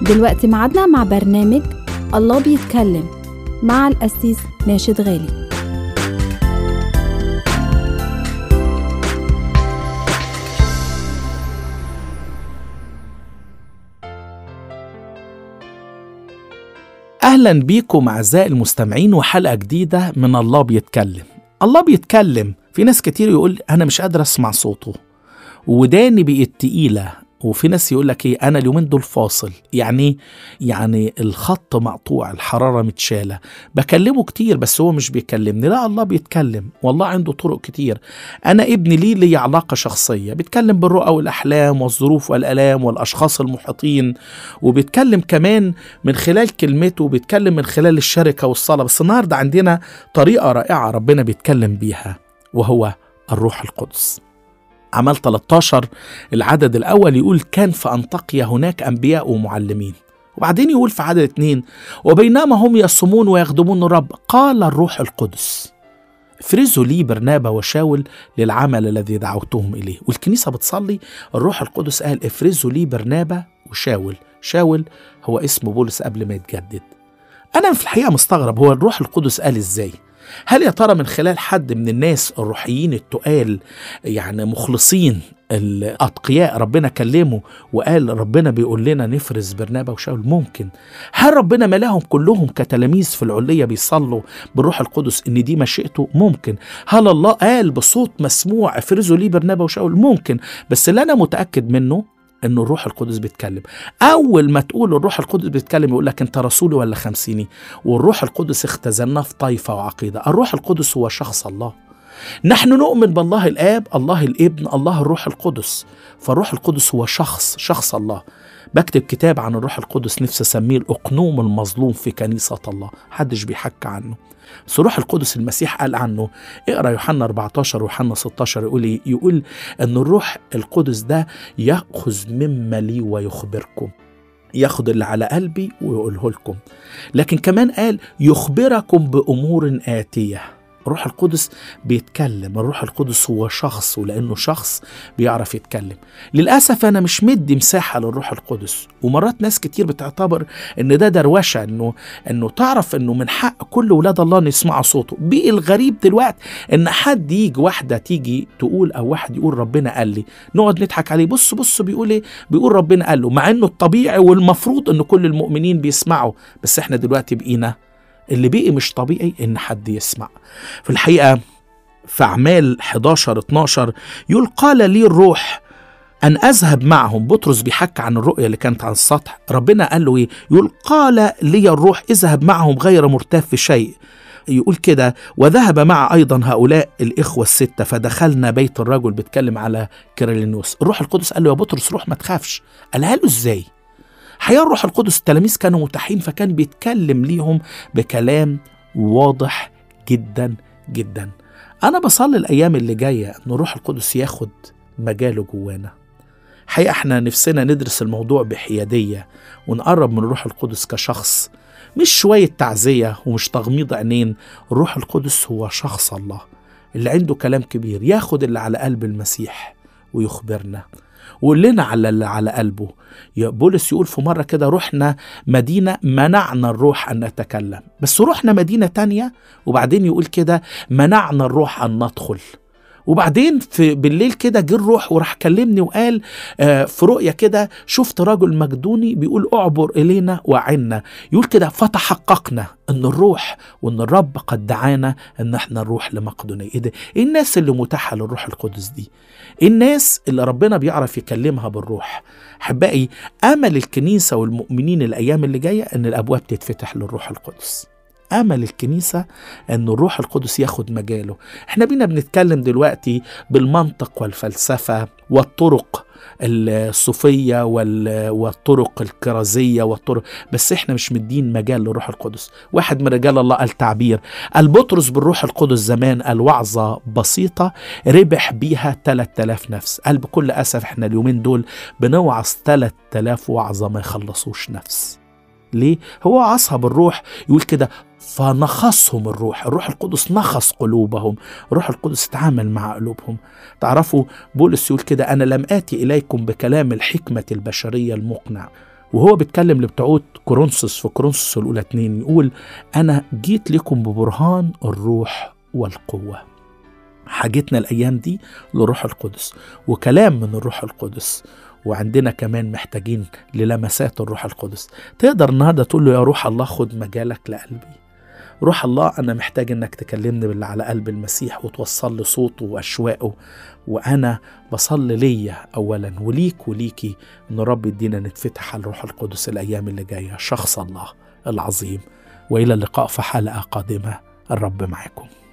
دلوقتي معادنا مع برنامج الله بيتكلم مع القسيس ناشد غالي أهلا بيكم أعزائي المستمعين وحلقة جديدة من الله بيتكلم الله بيتكلم في ناس كتير يقول أنا مش قادر أسمع صوته وداني بقت تقيلة وفي ناس يقول لك ايه انا اليومين دول فاصل يعني يعني الخط مقطوع الحراره متشاله بكلمه كتير بس هو مش بيكلمني لا الله بيتكلم والله عنده طرق كتير انا ابني ليه لي علاقه شخصيه بيتكلم بالرؤى والاحلام والظروف والالام والاشخاص المحيطين وبيتكلم كمان من خلال كلمته وبيتكلم من خلال الشركه والصلاه بس النهارده عندنا طريقه رائعه ربنا بيتكلم بيها وهو الروح القدس عمل 13 العدد الأول يقول كان في أنطاقيا هناك أنبياء ومعلمين وبعدين يقول في عدد اتنين وبينما هم يصومون ويخدمون الرب قال الروح القدس افرزوا لي برنابا وشاول للعمل الذي دعوتهم إليه والكنيسة بتصلي الروح القدس قال افرزوا لي برنابا وشاول شاول هو اسم بولس قبل ما يتجدد أنا في الحقيقة مستغرب هو الروح القدس قال إزاي هل يا ترى من خلال حد من الناس الروحيين التقال يعني مخلصين الأتقياء ربنا كلمه وقال ربنا بيقول لنا نفرز برنابا وشاول ممكن هل ربنا ملاهم كلهم كتلاميذ في العلية بيصلوا بالروح القدس إن دي مشيئته ممكن هل الله قال بصوت مسموع افرزوا لي برنابا وشاول ممكن بس اللي أنا متأكد منه انه الروح القدس بيتكلم اول ما تقول الروح القدس بيتكلم يقول لك انت رسولي ولا خمسيني والروح القدس اختزلناه في طائفه وعقيده الروح القدس هو شخص الله نحن نؤمن بالله الاب الله الابن الله الروح القدس فالروح القدس هو شخص شخص الله بكتب كتاب عن الروح القدس نفسي اسميه الاقنوم المظلوم في كنيسه الله محدش بيحكى عنه بس الروح القدس المسيح قال عنه اقرا يوحنا 14 ويوحنا 16 يقول ايه؟ يقول ان الروح القدس ده ياخذ مما لي ويخبركم ياخد اللي على قلبي ويقوله لكم لكن كمان قال يخبركم بامور اتيه الروح القدس بيتكلم الروح القدس هو شخص ولانه شخص بيعرف يتكلم للاسف انا مش مدي مساحه للروح القدس ومرات ناس كتير بتعتبر ان ده دروشه انه انه تعرف انه من حق كل ولاد الله ان يسمعوا صوته بقي الغريب دلوقتي ان حد يجي واحده تيجي تقول او واحد يقول ربنا قال لي نقعد نضحك عليه بص بص بيقول ايه بيقول ربنا قال له مع انه الطبيعي والمفروض ان كل المؤمنين بيسمعوا بس احنا دلوقتي بقينا اللي بقي مش طبيعي ان حد يسمع في الحقيقه في اعمال 11 12 يقول قال لي الروح ان اذهب معهم بطرس بيحكي عن الرؤيه اللي كانت على السطح ربنا قال له ايه يقول قال لي الروح اذهب معهم غير مرتاب في شيء يقول كده وذهب مع ايضا هؤلاء الاخوه السته فدخلنا بيت الرجل بيتكلم على كيرلينوس الروح القدس قال له يا بطرس روح ما تخافش قالها له ازاي حقيقة الروح القدس التلاميذ كانوا متاحين فكان بيتكلم ليهم بكلام واضح جدا جدا أنا بصلي الأيام اللي جاية إن الروح القدس ياخد مجاله جوانا حقيقة احنا نفسنا ندرس الموضوع بحيادية ونقرب من الروح القدس كشخص مش شوية تعزية ومش تغميض عينين الروح القدس هو شخص الله اللي عنده كلام كبير ياخد اللي على قلب المسيح ويخبرنا وقول لنا على اللي على قلبه بولس يقول في مرة كده رحنا مدينة منعنا الروح أن نتكلم بس رحنا مدينة تانية وبعدين يقول كده منعنا الروح أن ندخل وبعدين في بالليل كده جه الروح وراح كلمني وقال آه في رؤيا كده شفت رجل مجدوني بيقول اعبر الينا وعنا يقول كده فتحققنا ان الروح وان الرب قد دعانا ان احنا نروح لمقدونيه ايه ده إيه الناس اللي متاحه للروح القدس دي إيه الناس اللي ربنا بيعرف يكلمها بالروح احبائي امل الكنيسه والمؤمنين الايام اللي جايه ان الابواب تتفتح للروح القدس امل الكنيسه ان الروح القدس ياخد مجاله احنا بينا بنتكلم دلوقتي بالمنطق والفلسفه والطرق الصوفيه والطرق الكرازيه والطرق بس احنا مش مدين مجال للروح القدس واحد من رجال الله قال تعبير قال بطرس بالروح القدس زمان قال وعظه بسيطه ربح بيها 3000 نفس قال بكل اسف احنا اليومين دول بنوعظ 3000 وعظه ما يخلصوش نفس ليه؟ هو عصها بالروح يقول كده فنخصهم الروح الروح القدس نخص قلوبهم الروح القدس تعامل مع قلوبهم تعرفوا بولس يقول كده أنا لم آتي إليكم بكلام الحكمة البشرية المقنع وهو بيتكلم لبتوع كورنثوس في كورنثوس الأولى اتنين يقول أنا جيت لكم ببرهان الروح والقوة حاجتنا الأيام دي للروح القدس وكلام من الروح القدس وعندنا كمان محتاجين للمسات الروح القدس تقدر النهارده تقول له يا روح الله خد مجالك لقلبي روح الله أنا محتاج إنك تكلمني باللي على قلب المسيح وتوصل لي صوته وأشواقه وأنا بصلي ليا أولا وليك وليكي إن رب يدينا نتفتح على الروح القدس الأيام اللي جاية شخص الله العظيم وإلى اللقاء في حلقة قادمة الرب معكم